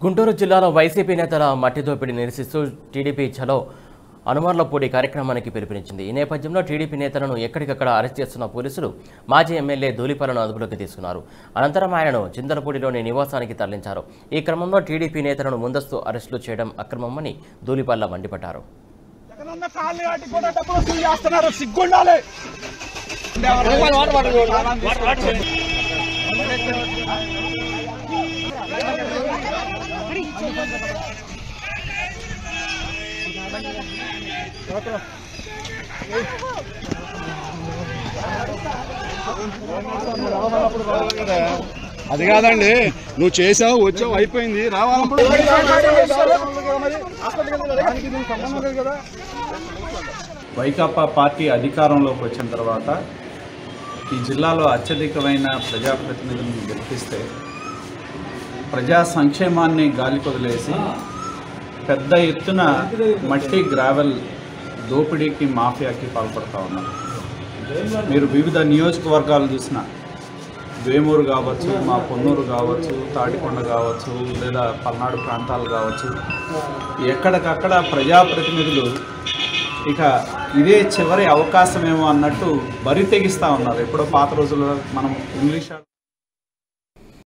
గుంటూరు జిల్లాలో వైసీపీ నేతల మట్టి దోపిడీ నిరసిస్తూ టీడీపీ చలో అనుమర్లపూడి కార్యక్రమానికి పిలుపునిచ్చింది ఈ నేపథ్యంలో టీడీపీ నేతలను ఎక్కడికక్కడ అరెస్ట్ చేస్తున్న పోలీసులు మాజీ ఎమ్మెల్యే ధూళిపాలను అదుపులోకి తీసుకున్నారు అనంతరం ఆయనను చింతలపూడిలోని నివాసానికి తరలించారు ఈ క్రమంలో టీడీపీ నేతలను ముందస్తు అరెస్టులు చేయడం అక్రమమని ధూళిపాల మండిపడ్డారు జగనన్న కాళ్ళు కాటి కూడా డబ్బులు వసూలు చేస్తున్నారు సిగ్గుండాలి అది కాదండి నువ్వు చేసావు వచ్చావు అయిపోయింది రావాలప్పుడు వైకాపా పార్టీ అధికారంలోకి వచ్చిన తర్వాత ఈ జిల్లాలో అత్యధికమైన ప్రజాప్రతినిధులను గెలిపిస్తే ప్రజా సంక్షేమాన్ని గాలికొదిలేసి పెద్ద ఎత్తున మట్టి గ్రావెల్ దోపిడీకి మాఫియాకి పాల్పడతా ఉన్నారు మీరు వివిధ నియోజకవర్గాలు చూసిన వేమూరు కావచ్చు మా పొన్నూరు కావచ్చు తాడికొండ కావచ్చు లేదా పల్నాడు ప్రాంతాలు కావచ్చు ఎక్కడికక్కడ ప్రజాప్రతినిధులు ఇక ఇదే చివరి అవకాశమేమో అన్నట్టు బరి తెగిస్తూ ఉన్నారు ఎప్పుడో పాత రోజుల్లో మనం ఇంగ్లీష్